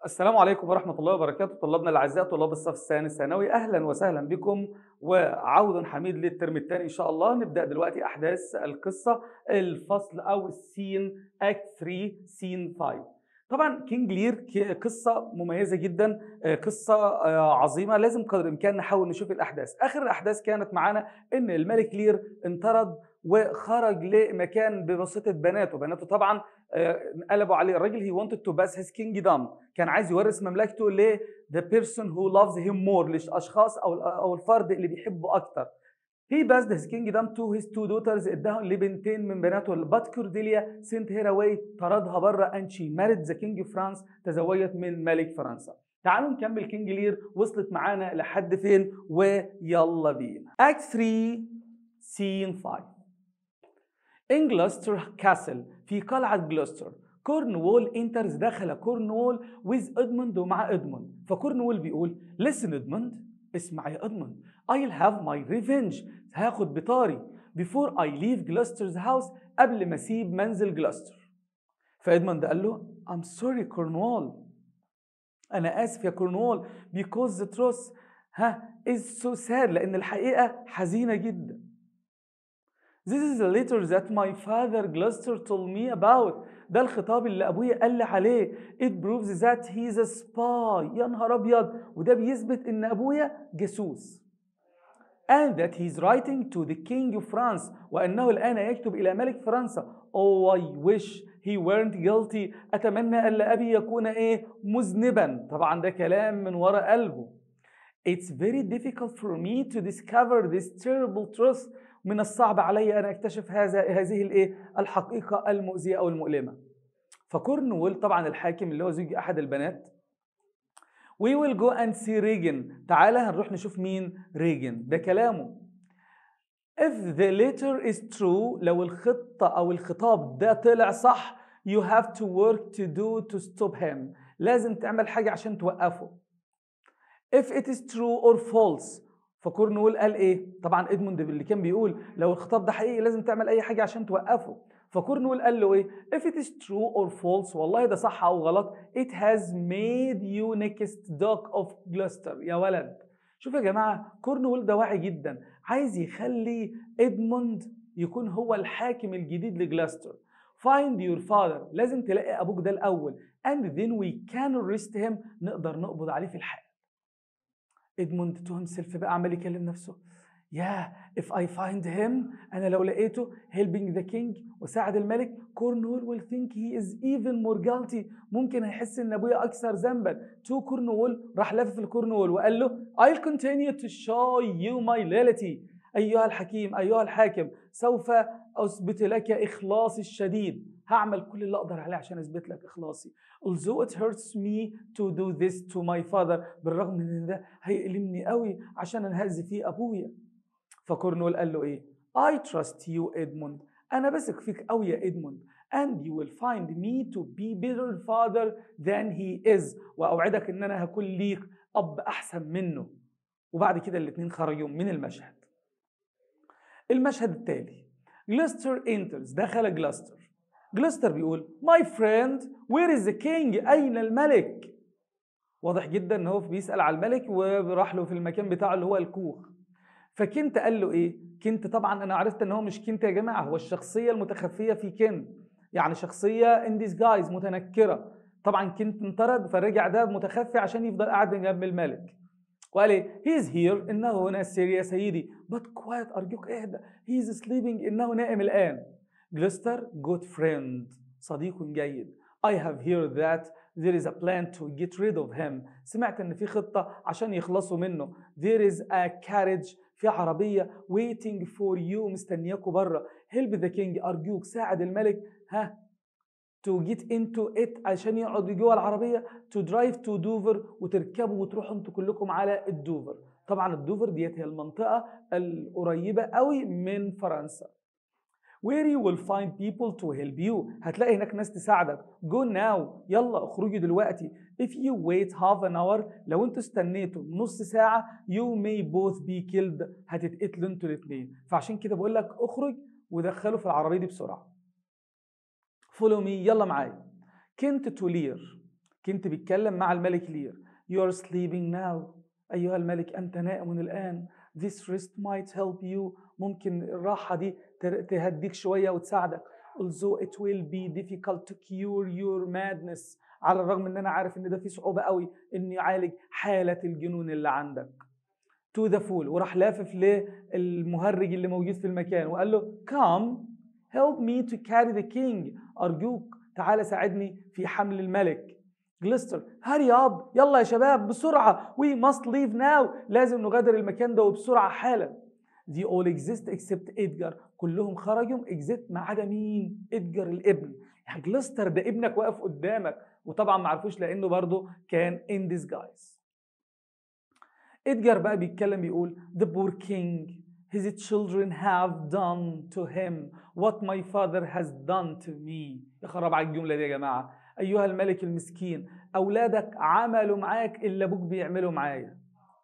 السلام عليكم ورحمة الله وبركاته طلابنا الأعزاء طلاب الصف الثاني الثانوي أهلا وسهلا بكم وعود حميد للترم الثاني إن شاء الله نبدأ دلوقتي أحداث القصة الفصل أو السين أكت 3 سين 5 طبعا كينج لير ك- قصة مميزة جدا آه، قصة آه، عظيمة لازم قدر الإمكان نحاول نشوف الأحداث آخر الأحداث كانت معانا إن الملك لير انطرد وخرج لمكان بواسطة بناته بناته طبعا آه، قلبوا عليه الراجل he wanted to pass his kingdom كان عايز يورث مملكته ل the person who loves him more للاشخاص او او الفرد اللي بيحبه اكتر he passed his kingdom to his two daughters اداهم لبنتين من بناته but كورديليا sent her away طردها بره and she married the king of France تزوجت من ملك فرنسا تعالوا نكمل كينج لير وصلت معانا لحد فين ويلا بينا act 3 scene 5 in Gloucester Castle في قلعة جلوستر كورنوول انترز دخل كورنوول with ادموند ومع ادموند فكورنوول بيقول listen ادموند اسمع يا ادموند I'll have my revenge هاخد بطاري before I leave Gloucester's house قبل ما اسيب منزل جلوستر فادموند قال له I'm sorry كورنوول انا اسف يا كورنوول because the truth ها is so sad لان الحقيقة حزينة جدا This is the letter that my father Gloucester told me about. ده الخطاب اللي ابويا قال لي عليه. It proves that he's a spy. يا نهار ابيض وده بيثبت ان ابويا جاسوس. And that he's writing to the king of France وانه الان يكتب الى ملك فرنسا. Oh I wish he weren't guilty. اتمنى الا ابي يكون ايه مذنبا. طبعا ده كلام من وراء قلبه. It's very difficult for me to discover this terrible truth. من الصعب علي ان اكتشف هذا هذه الايه الحقيقه المؤذيه او المؤلمه فكورنوول طبعا الحاكم اللي هو زوج احد البنات We will go and see ريجن تعالى هنروح نشوف مين ريجن ده كلامه If the letter is true لو الخطة أو الخطاب ده طلع صح you have to work to do to stop him لازم تعمل حاجة عشان توقفه If it is true or false فكورنوول قال ايه؟ طبعا ادموند اللي كان بيقول لو الخطاب ده حقيقي لازم تعمل اي حاجه عشان توقفه فكورنوول قال له ايه؟ if it is true or false والله ده صح او غلط it has made you next dog of Gloucester يا ولد شوف يا جماعه كورنوول ده واعي جدا عايز يخلي ادموند يكون هو الحاكم الجديد لجلاستر find your father لازم تلاقي ابوك ده الاول and then we can arrest him نقدر نقبض عليه في الحال ادموند تو himself بقى عمال يكلم نفسه يا if I find him انا لو لقيته helping the king وساعد الملك كورنوول will think he is even more guilty ممكن هيحس ان ابويا اكثر ذنبا تو كورنوول راح لافف لكورنوول وقال له I'll continue to show you my loyalty ايها الحكيم ايها الحاكم سوف اثبت لك اخلاصي الشديد هعمل كل اللي اقدر عليه عشان اثبت لك اخلاصي although it hurts me to do this to my father بالرغم من ان ده هيألمني قوي عشان انهز فيه ابويا فكورنول قال له ايه I trust you Edmund انا بثق فيك قوي يا ادموند and you will find me to be better father than he is واوعدك ان انا هكون ليك اب احسن منه وبعد كده الاتنين خرجوا من المشهد المشهد التالي جلستر انترز دخل جلاستر جلستر بيقول My friend where is the king أين الملك واضح جدا ان هو بيسأل على الملك وراح له في المكان بتاعه اللي هو الكوخ فكنت قال له ايه كنت طبعا انا عرفت ان هو مش كنت يا جماعه هو الشخصيه المتخفيه في كنت يعني شخصيه ان ديسجايز متنكره طبعا كنت انطرد فرجع ده متخفي عشان يفضل قاعد جنب الملك وقال ايه هي از هير انه هنا سير يا سيدي بات كوايت ارجوك اهدى هي از سليبنج انه نائم الان جلستر جود فريند صديق جيد I have heard that there is a plan to get rid of him سمعت ان في خطة عشان يخلصوا منه there is a carriage في عربية waiting for you مستنياكوا بره help the king أرجوك ساعد الملك ها to get into it عشان يقعد جوه العربية to drive to دوفر وتركبوا وتروحوا انتوا كلكم على الدوفر طبعا الدوفر ديت هي المنطقة القريبة قوي من فرنسا where you will find people to help you هتلاقي هناك ناس تساعدك go now يلا اخرجي دلوقتي if you wait half an hour لو انتوا استنيتوا نص ساعة you may both be killed هتتقتلوا انتوا الاثنين فعشان كده بقول لك اخرج ودخله في العربية دي بسرعة follow me يلا معايا كنت تولير كنت بيتكلم مع الملك لير You're sleeping now أيها الملك أنت نائم الآن This rest might help you ممكن الراحة دي تهديك شوية وتساعدك although it will be difficult to cure your madness على الرغم ان انا عارف ان ده فيه صعوبة قوي اني اعالج حالة الجنون اللي عندك to the fool وراح لافف للمهرج اللي موجود في المكان وقال له come help me to carry the king أرجوك تعال ساعدني في حمل الملك جلستر هاري اب يلا يا شباب بسرعة we must leave now لازم نغادر المكان ده وبسرعة حالا they all exist except إدجار كلهم خرجوا except ما عدا مين إدجار الابن يعني جلستر ده ابنك واقف قدامك وطبعا ما عرفوش لأنه برضه كان in disguise إدجار بقى بيتكلم بيقول the poor king his children have done to him what my father has done to me يا خراب على الجملة دي يا جماعة أيها الملك المسكين أولادك عملوا معاك اللي أبوك بيعمله معايا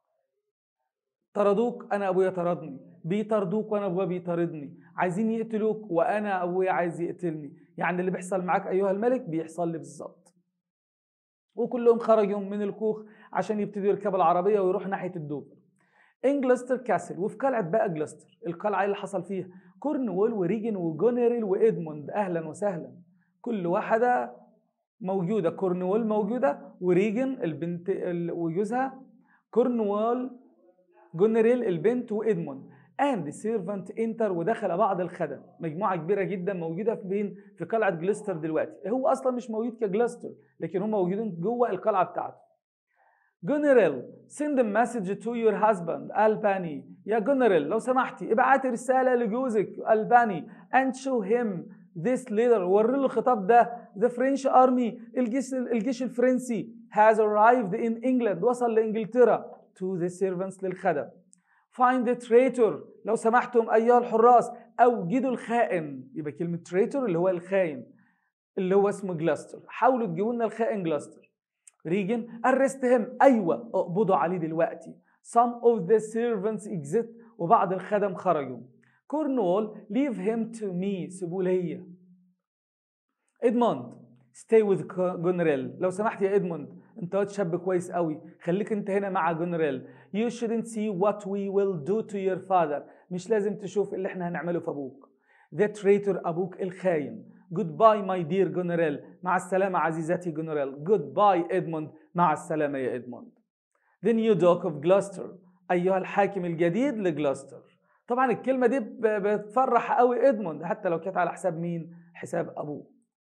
طردوك أنا أبويا طردني بيطردوك وأنا أبويا بيطاردني عايزين يقتلوك وأنا أبويا عايز يقتلني يعني اللي بيحصل معاك أيها الملك بيحصل لي بالظبط وكلهم خرجوا من الكوخ عشان يبتدوا يركبوا العربية ويروحوا ناحية الدوفر انجلستر كاسل وفي قلعة بقى جلستر القلعة اللي حصل فيها كورنوول وريجن وجونيريل وإدموند أهلا وسهلا كل واحدة موجودة كورنوول موجودة وريجن البنت وجوزها كورنوول جونيريل البنت وإدموند اند سيرفنت انتر ودخل بعض الخدم مجموعه كبيره جدا موجوده فين في قلعه جلستر دلوقتي هو اصلا مش موجود كجلستر لكن هم موجودين جوه القلعه بتاعته جنرال send a message to your husband الباني يا جنرال لو سمحتي ابعتي رساله لجوزك الباني and show him this letter وري له الخطاب ده the French army الجيش الجيش الفرنسي has arrived in England وصل لانجلترا to the servants للخدم find the traitor لو سمحتم ايها الحراس اوجدوا الخائن يبقى كلمه traitor اللي هو الخاين اللي هو اسمه جلاستر حاولوا تجيبوا لنا الخائن جلاستر ريجن arrest him ايوه اقبضوا عليه دلوقتي some of the servants exit وبعض الخدم خرجوا كورنوول leave him to me سيبوه ليا ادموند stay with جونريل لو سمحت يا ادموند انت واد شاب كويس قوي خليك انت هنا مع جونريل you shouldn't see what we will do to your father مش لازم تشوف اللي احنا هنعمله في ابوك the traitor ابوك الخاين goodbye my dear جونريل مع السلامة عزيزتي جونريل goodbye ادموند مع السلامة يا ادموند the new duke of Gloucester ايها الحاكم الجديد لجلاستر طبعا الكلمة دي بتفرح قوي ادموند حتى لو كانت على حساب مين حساب ابوه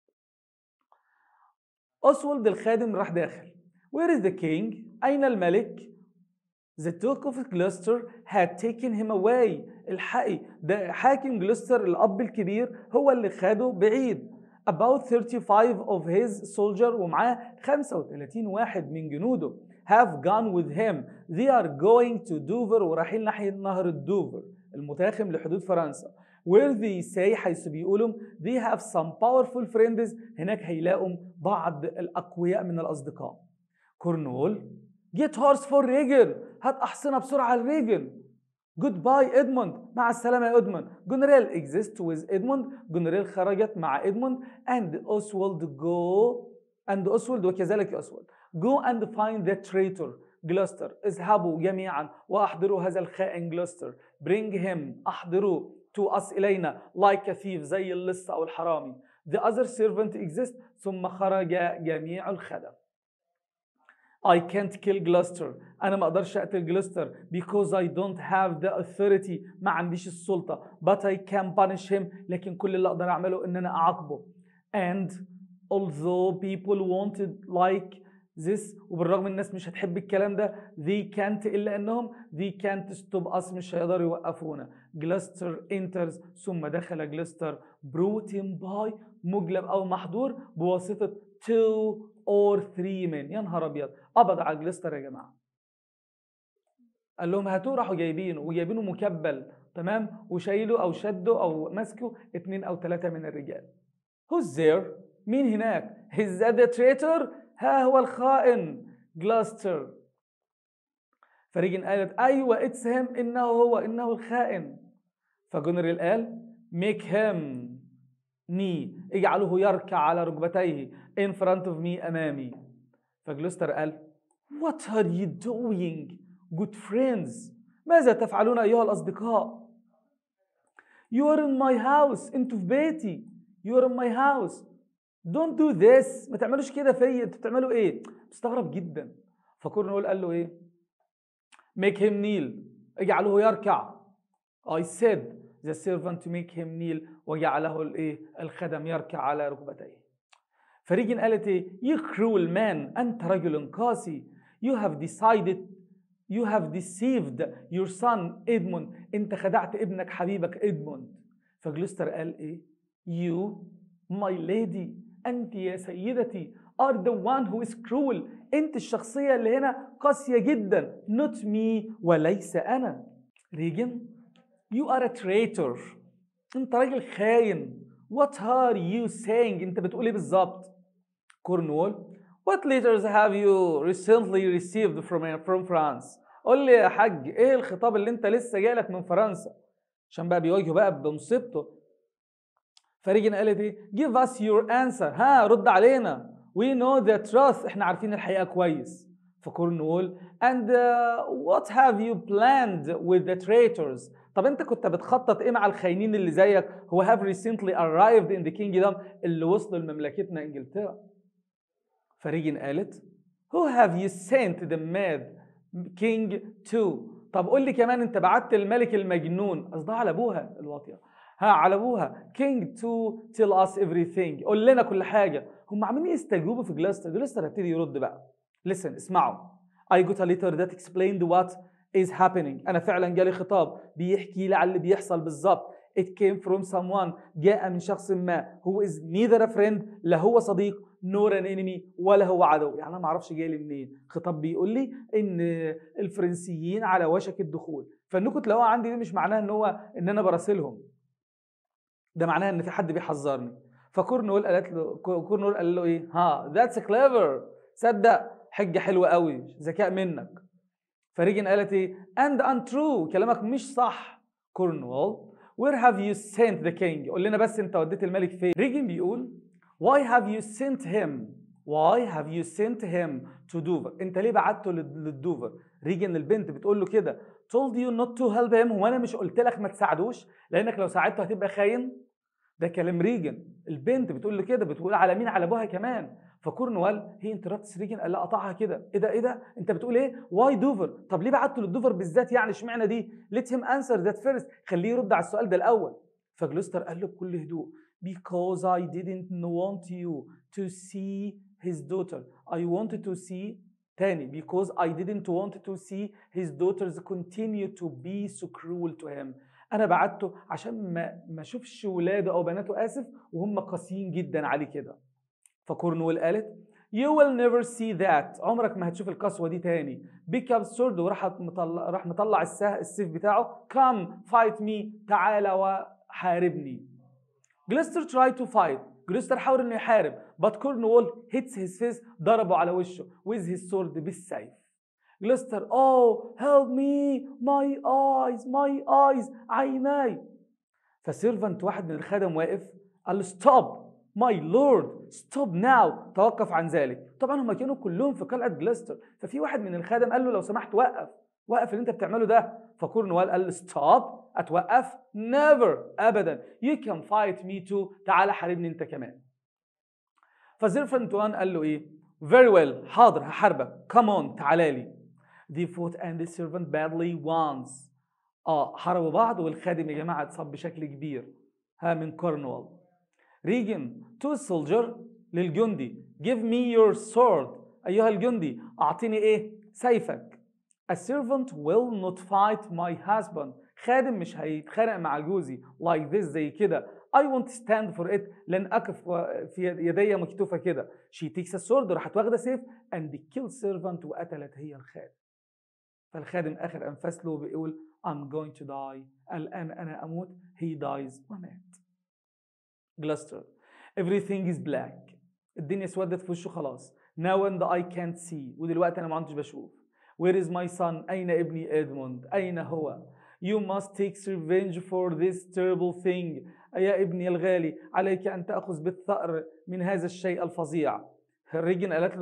أسولد الخادم راح داخل Where is the king? أين الملك؟ The Duke of Gloucester had taken him away الحقي ده حاكم جلوستر الأب الكبير هو اللي خده بعيد About 35 of his soldier ومعاه 35 واحد من جنوده have gone with him they are going to Dover ورايحين ناحية نهر الدوفر المتاخم لحدود فرنسا where they say حيث بيقولوا they have some powerful friends هناك هيلاقوا بعض الأقوياء من الأصدقاء كورنول get horse for ريجن هات أحصنة بسرعة لريجن جود باي ادموند مع السلامة يا ادموند جنرال exist with ادموند جنرال خرجت مع ادموند and Oswald go and Oswald وكذلك Oswald go and find the traitor جلوستر اذهبوا جميعا واحضروا هذا الخائن جلوستر bring him احضروه to us إلينا like a thief زي اللص أو الحرامي the other servant exists ثم خرج جميع الخدم I can't kill Gloucester أنا ما أقدرش أقتل جلوستر because I don't have the authority ما عنديش السلطة but I can punish him لكن كل اللي أقدر أعمله إن أنا أعاقبه and although people wanted like this وبالرغم الناس مش هتحب الكلام ده they can't إلا إنهم they can't stop us مش هيقدروا يوقفونا جلاستر enters ثم دخل جلاستر brought him by مجلب أو محضور بواسطة two or three men يا نهار أبيض قبض على جلاستر يا جماعة قال لهم هاتوه راحوا جايبينه وجايبينه مكبل تمام وشايله أو شده أو ماسكه اتنين أو ثلاثة من الرجال Who's there؟ مين هناك؟ Is that the traitor؟ ها هو الخائن جلاستر فريجن قالت ايوه اتس هيم انه هو انه الخائن فجنرال قال ميك هيم ني اجعله يركع على ركبتيه in front of me امامي فجلوستر قال What are you doing good friends ماذا تفعلون أيها الأصدقاء You are in my house انتوا في بيتي You are in my house Don't do this ما تعملوش كده فيا انتوا بتعملوا ايه مستغرب جدا فكورنول قال له ايه Make him kneel اجعله يركع I said the servant to make him kneel وجعله الايه الخدم يركع على ركبتيه فريجن قالت ايه you cruel man انت رجل قاسي you have decided you have deceived your son ادموند انت خدعت ابنك حبيبك ادموند فجلوستر قال ايه you my lady انت يا سيدتي are the one who is cruel انت الشخصية اللي هنا قاسية جدا not me وليس انا ريجن you are a traitor انت راجل خاين what are you saying انت بتقول ايه بالظبط كورنوول what letters have you recently received from from France قول لي يا حاج ايه الخطاب اللي انت لسه جايلك من فرنسا عشان بقى بيواجهه بقى بمصيبته فريجن قالت ايه give us your answer ها رد علينا we know the truth احنا عارفين الحقيقه كويس فكورنوول and uh, what have you planned with the traitors طب انت كنت بتخطط ايه مع الخاينين اللي زيك who have recently arrived in the kingdom اللي وصلوا لمملكتنا انجلترا فريجن قالت who have you sent the mad king to طب قول لي كمان انت بعت الملك المجنون قصدها على ابوها الواطيه ها على ابوها king to tell us everything قول لنا كل حاجه هم عاملين يستجوبوا في جلاستر جلاستر هبتدي يرد بقى listen اسمعوا I got a letter that explained what is happening انا فعلا جالي خطاب بيحكي لي على اللي بيحصل بالظبط it came from someone جاء من شخص ما who is neither a friend لا هو صديق nor an enemy ولا هو عدو يعني انا ما اعرفش جاي لي منين خطاب بيقول لي ان الفرنسيين على وشك الدخول فانكم تلاقوها عندي دي مش معناها ان هو ان انا براسلهم ده معناها ان في حد بيحذرني فكورنول قالت له كورنول قال له ايه ها ذاتس كليفر صدق حجه حلوه قوي ذكاء منك فريجن قالت ايه and untrue كلامك مش صح كورنوول where have you sent the king قول لنا بس انت وديت الملك فين ريجن بيقول why have you sent him why have you sent him to Dover انت ليه بعته للدوفر ريجن البنت بتقول له كده told you not to help him هو انا مش قلت لك ما تساعدوش لانك لو ساعدته هتبقى خاين ده كلام ريجن البنت بتقول له كده بتقول على مين على ابوها كمان فكورنوال هي انترابتس ريجن قال لا قطعها كده ايه ده ايه ده انت بتقول ايه واي دوفر طب ليه بعته للدوفر بالذات يعني اشمعنى دي ليت هيم انسر ذات فيرست خليه يرد على السؤال ده الاول فجلوستر قال له بكل هدوء because I didn't want you to see his daughter I wanted to see تاني because I didn't want to see his daughters continue to be so cruel to him انا بعته عشان ما ما اشوفش ولاده او بناته اسف وهم قاسيين جدا عليه كده فكورنويل قالت You will never see that عمرك ما هتشوف القسوة دي تاني بيك اب سورد وراح مطلع راح مطلع السه السيف بتاعه come fight me تعالى وحاربني جليستر try to fight جليستر حاول انه يحارب but كورنوول hits his face ضربه على وشه with his sword بالسيف جليستر oh help me my eyes my eyes عيناي فسيرفنت واحد من الخدم واقف قال له stop my lord stop now توقف عن ذلك طبعا هم كانوا كلهم في قلعه جليستر ففي واحد من الخدم قال له لو سمحت وقف وقف اللي انت بتعمله ده فكورنوال قال له stop اتوقف never ابدا you can fight me too تعالى حاربني انت كمان فزيرفنت وان قال له ايه very well حاضر هحاربك come on تعالى لي they fought and the servant badly once اه حاربوا بعض والخادم يا جماعه اتصاب بشكل كبير ها من كورنوال ريجن تو soldier للجندي give me your sword ايها الجندي اعطيني ايه سيفك A servant will not fight my husband خادم مش هيتخانق مع جوزي like this زي كده I won't stand for it لن أقف في يدي مكتوفة كده she takes a sword راحت واخدة سيف and kill servant وقتلت هي الخادم فالخادم آخر أنفاس له بيقول I'm going to die الآن أنا أموت he dies ومات جلاستر everything is black الدنيا اسودت في وشه خلاص now and I can't see ودلوقتي أنا ما عدتش بشوف Where is my son أين ابني إدموند أين هو You must take revenge for this terrible thing يا ابني الغالي عليك أن تأخذ بالثأر من هذا الشيء الفظيع ريجن قالت له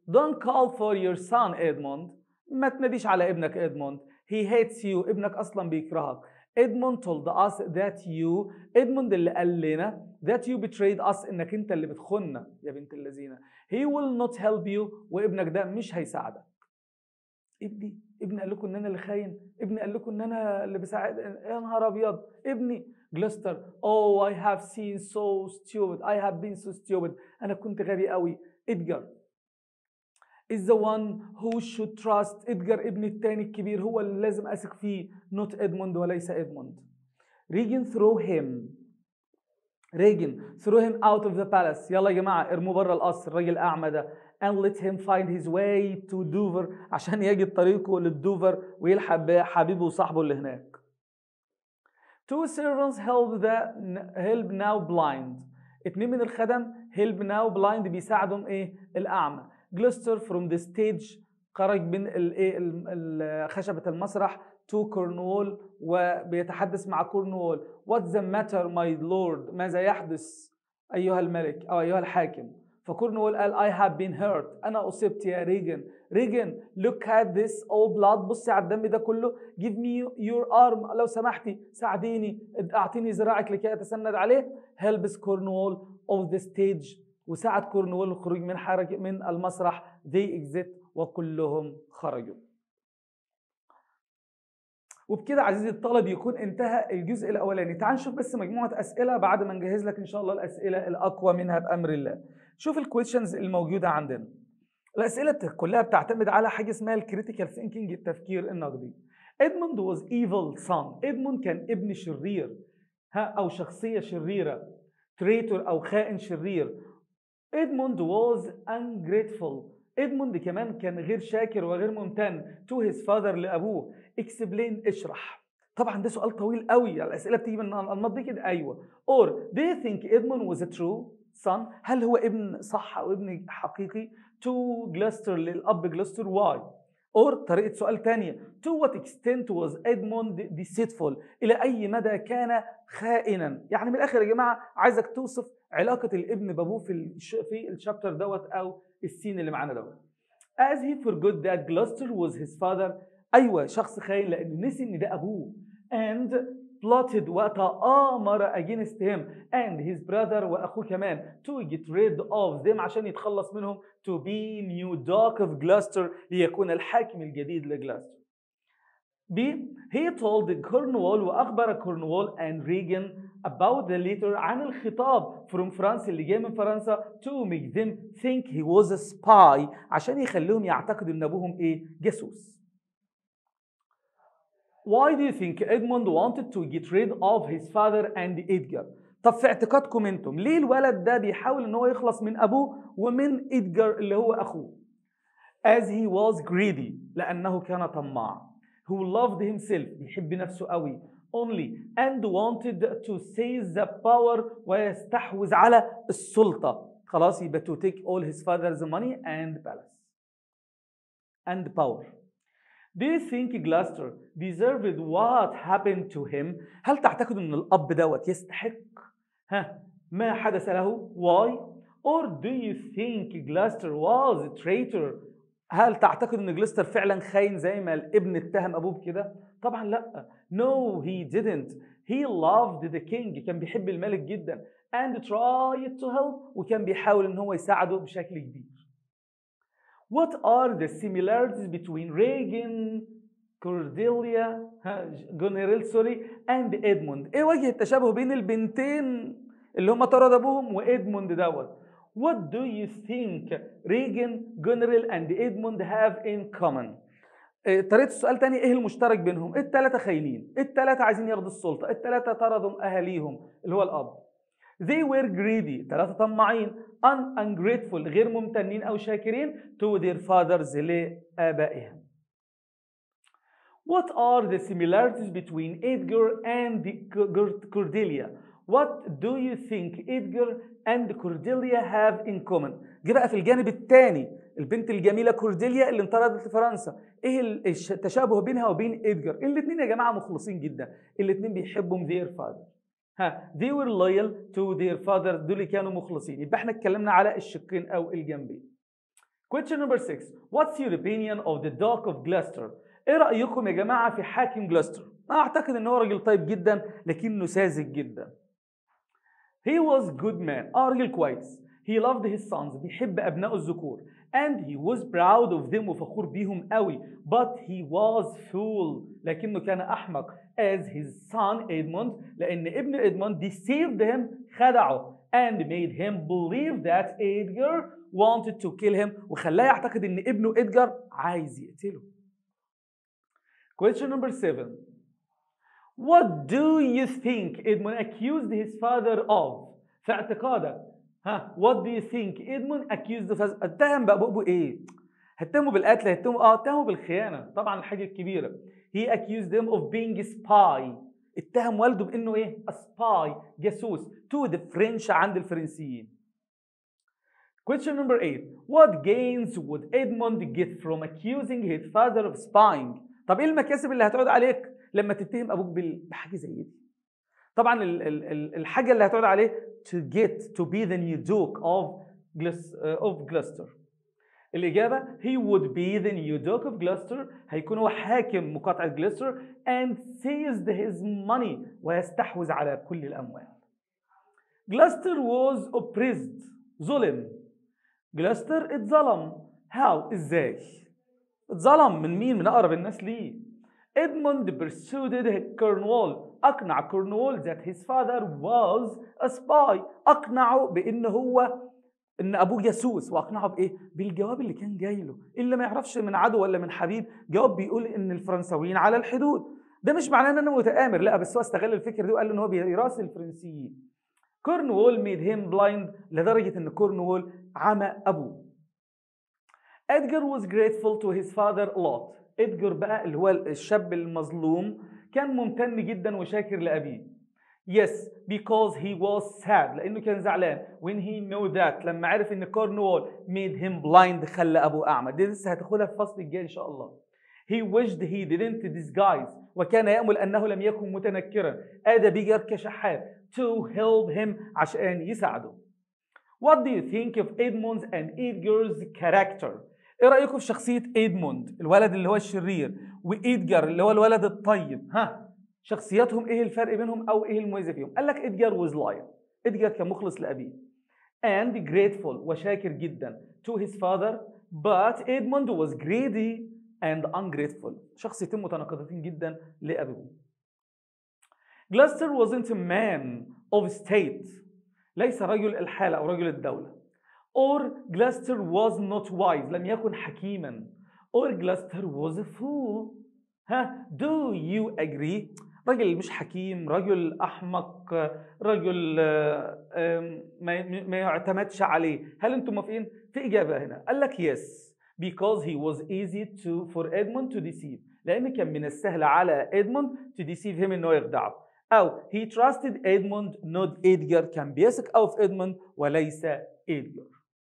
don't call for your son Edmund ما تناديش على ابنك ادموند he hates you ابنك اصلا بيكرهك Edmund told us that you Edmund اللي قال لنا that you betrayed us انك انت اللي بتخنا يا بنت اللذينه he will not help you وابنك ده مش هيساعدك ابني ابني قال لكم ان انا اللي خاين ابني قال لكم ان انا اللي بساعد يا نهار ابيض ابني جلستر oh I have seen so stupid I have been so stupid انا كنت غبي قوي ادجار is the one who should trust ادجار ابني التاني الكبير هو اللي لازم اثق فيه not ادموند وليس ادموند ريجن throw him ريجن throw him out of the palace يلا يا جماعه ارموه بره القصر الراجل الاعمى ده and let him find his way to Dover عشان يجد طريقه للدوفر ويلحق بحبيبه وصاحبه اللي هناك. Two servants help the help now blind. اتنين من الخدم help now blind بيساعدهم ايه؟ الأعمى. Gloucester from the stage خرج من الايه خشبة المسرح to Cornwall وبيتحدث مع كورنوول. What's the matter my lord؟ ماذا يحدث أيها الملك أو أيها الحاكم؟ فكورنوول قال I have been hurt أنا أصبت يا ريجن ريجن look at this all blood بصي على الدم ده كله give me your arm لو سمحتي ساعديني أعطيني ذراعك لكي أتسند عليه helps كورنوول of the stage وساعد كورنوول الخروج من حركة من المسرح they exit وكلهم خرجوا وبكده عزيزي الطالب يكون انتهى الجزء الاولاني تعال نشوف بس مجموعه اسئله بعد ما نجهز لك ان شاء الله الاسئله الاقوى منها بامر الله شوف الكويشنز الموجوده عندنا الاسئله كلها بتعتمد على حاجه اسمها الكريتيكال ثينكينج التفكير النقدي ادموند واز ايفل صن ادموند كان ابن شرير ها او شخصيه شريره تريتور او خائن شرير ادموند واز ungrateful ادموند كمان كان غير شاكر وغير ممتن تو هيز فاذر لابوه اكسبلين اشرح طبعا ده سؤال طويل قوي الاسئله بتيجي من الانماط دي كده ايوه اور do you think Edmund was a true son هل هو ابن صح او ابن حقيقي to جلاستر للاب جلاستر واي اور طريقه سؤال تانية to what extent was Edmund deceitful الى اي مدى كان خائنا يعني من الاخر يا جماعه عايزك توصف علاقه الابن بابوه في الش... في الشابتر دوت او السين اللي معانا دوت as he forgot that Gloucester was his father ايوه شخص خاين لانه نسي ان ده ابوه and plotted وتآمر against him and his brother واخوه كمان to get rid of them عشان يتخلص منهم to be new doc of Gloucester ليكون الحاكم الجديد لجلاستر B. He told Cornwall وأخبر Cornwall and Regan about the letter عن الخطاب from France اللي جاي من فرنسا to make them think he was a spy عشان يخليهم يعتقدوا إن أبوهم إيه؟ جاسوس. Why do you think Edmund wanted to get rid of his father and Edgar? طب في اعتقادكم انتم ليه الولد ده بيحاول ان هو يخلص من ابوه ومن ادجار اللي هو اخوه؟ As he was greedy لانه كان طماع. who loved himself بيحب نفسه قوي only and wanted to seize the power ويستحوذ على السلطة خلاص يبقى to take all his father's money and palace and power Do you think Gloucester deserved what happened to him? هل تعتقد ان الاب دوت يستحق ها ما حدث له؟ Why? Or do you think Gloucester was a traitor هل تعتقد ان جليستر فعلا خاين زي ما الابن اتهم ابوه بكده؟ طبعا لا. No he didn't. He loved the king كان بيحب الملك جدا and tried to help وكان بيحاول ان هو يساعده بشكل كبير. What are the similarities between Reagan, Cordelia, جونيريل سوري and Edmund؟ ايه وجه التشابه بين البنتين اللي هم طرد ابوهم وادموند دوت؟ What do you think Reagan, General and Edmund have in common? طريقة السؤال تاني ايه المشترك بينهم؟ التلاتة خاينين، التلاتة عايزين ياخدوا السلطة، التلاتة طردوا اهاليهم اللي هو الاب. They were greedy، تلاتة طماعين، un ungrateful غير ممتنين او شاكرين to their fathers لآبائهم. What are the similarities between Edgar and Cordelia? What do you think Edgar and Cordelia have in common؟ جه بقى في الجانب الثاني البنت الجميله كورديليا اللي انطردت لفرنسا ايه التشابه بينها وبين ادجار الاثنين يا جماعه مخلصين جدا الاثنين بيحبوا their father ها they were loyal to their father دول كانوا مخلصين يبقى احنا اتكلمنا على الشقين او الجنبين Question number 6 What's your opinion of the Duke of Gloucester ايه رأيكم يا جماعة في حاكم جلوستر اعتقد ان هو راجل طيب جدا لكنه ساذج جدا He was good man اه راجل كويس He loved his sons بيحب أبنائه الذكور and he was proud of them وفخور بيهم قوي but he was fool لكنه كان أحمق as his son Edmund لأن ابن إدموند deceived him خدعه and made him believe that Edgar wanted to kill him وخلاه يعتقد ان ابنه إدجار عايز يقتله Question number seven What do you think Edmund accused his father of في اعتقادك ها what do you think Edmund accused his father اتهم بأبوه ايه هتهمه بالقتل هتهمه اه اتهمه بالخيانة طبعا الحاجة الكبيرة he accused them of being spy اتهم والده بانه ايه a spy جاسوس to the French عند الفرنسيين Question number 8 What gains would Edmund get from accusing his father of spying طب ايه المكاسب اللي هتعود عليك لما تتهم ابوك بحاجه زي دي طبعا الحاجه اللي هتعود عليه to get to be the new duke of of Gloucester الإجابة he would be the new duke of Gloucester هيكون هو حاكم مقاطعة جلستر and seized his money ويستحوذ على كل الأموال Gloucester was oppressed ظلم جلستر اتظلم how ازاي اتظلم من مين من اقرب الناس ليه Edmund persuaded كورنوول اقنع كورنوول that his father was a spy اقنعه بان هو ان ابوه جاسوس واقنعه بايه بالجواب اللي كان جاي له اللي ما يعرفش من عدو ولا من حبيب جواب بيقول ان الفرنساويين على الحدود ده مش معناه ان انا متآمر لا بس هو استغل الفكره دي وقال ان هو بيراسل الفرنسيين كورنوول ميد هيم بلايند لدرجه ان كورنوول عمى ابوه ادجر was grateful to his father a lot ادجر بقى اللي هو الشاب المظلوم كان ممتن جدا وشاكر لابيه Yes, because he was sad لأنه كان زعلان when he knew that لما عرف إن كورنوول made him blind خلى أبوه أعمى دي لسه هتاخدها في الفصل الجاي إن شاء الله He wished he didn't disguise وكان يأمل أنه لم يكن متنكرا آدى بيجر كشحات to help him عشان يساعده What do you think of Edmund's and Edgar's character? ايه رايكم في شخصيه ايدموند الولد اللي هو الشرير وايدجار اللي هو الولد الطيب ها شخصياتهم ايه الفرق بينهم او ايه المميز فيهم قال لك ايدجار was loyal ايدجار كان مخلص لابيه and grateful وشاكر جدا to his father but Edmund was greedy and ungrateful شخصيتين متناقضتين جدا لابوه Gloucester wasn't a man of state ليس رجل الحالة أو رجل الدولة or Gloucester was not wise لم يكن حكيما or Gloucester was a fool ها do you agree رجل مش حكيم رجل أحمق رجل ما يعتمدش عليه هل أنتم موافقين في إجابة هنا قال لك yes because he was easy to for Edmund to deceive لأن كان من السهل على Edmund to deceive him إنه يخدعه أو he trusted Edmund not Edgar كان بيثق أو في Edmund وليس Edgar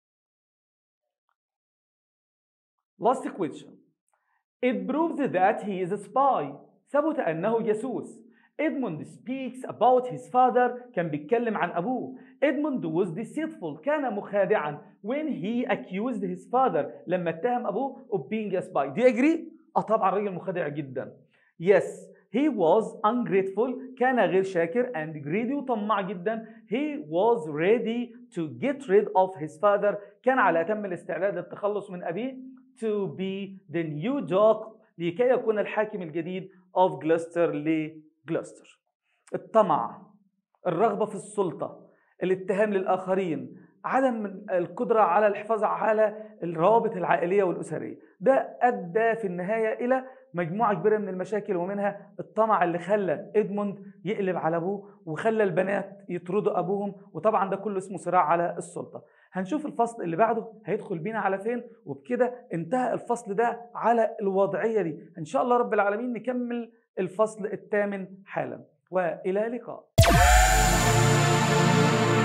Last question. It proves that he is a spy. ثبت أنه جاسوس. Edmund speaks about his father كان بيتكلم عن أبوه. Edmund was deceitful كان مخادعا when he accused his father لما اتهم أبوه of being a spy. Do you agree؟ آه طبعا راجل مخادع جدا. Yes, he was ungrateful كان غير شاكر and greedy وطماع جدا. He was ready to get rid of his father كان على أتم الاستعداد للتخلص من أبيه. to be the new dog لكي يكون الحاكم الجديد of Gloucester لجلوستر الطمع الرغبة في السلطة الاتهام للآخرين عدم القدرة على الحفاظ على الروابط العائلية والأسرية ده أدى في النهاية إلى مجموعة كبيرة من المشاكل ومنها الطمع اللي خلى إدموند يقلب على أبوه وخلى البنات يطردوا أبوهم وطبعا ده كله اسمه صراع على السلطة هنشوف الفصل اللي بعده هيدخل بينا على فين وبكده انتهى الفصل ده على الوضعية دي إن شاء الله رب العالمين نكمل الفصل الثامن حالا وإلى اللقاء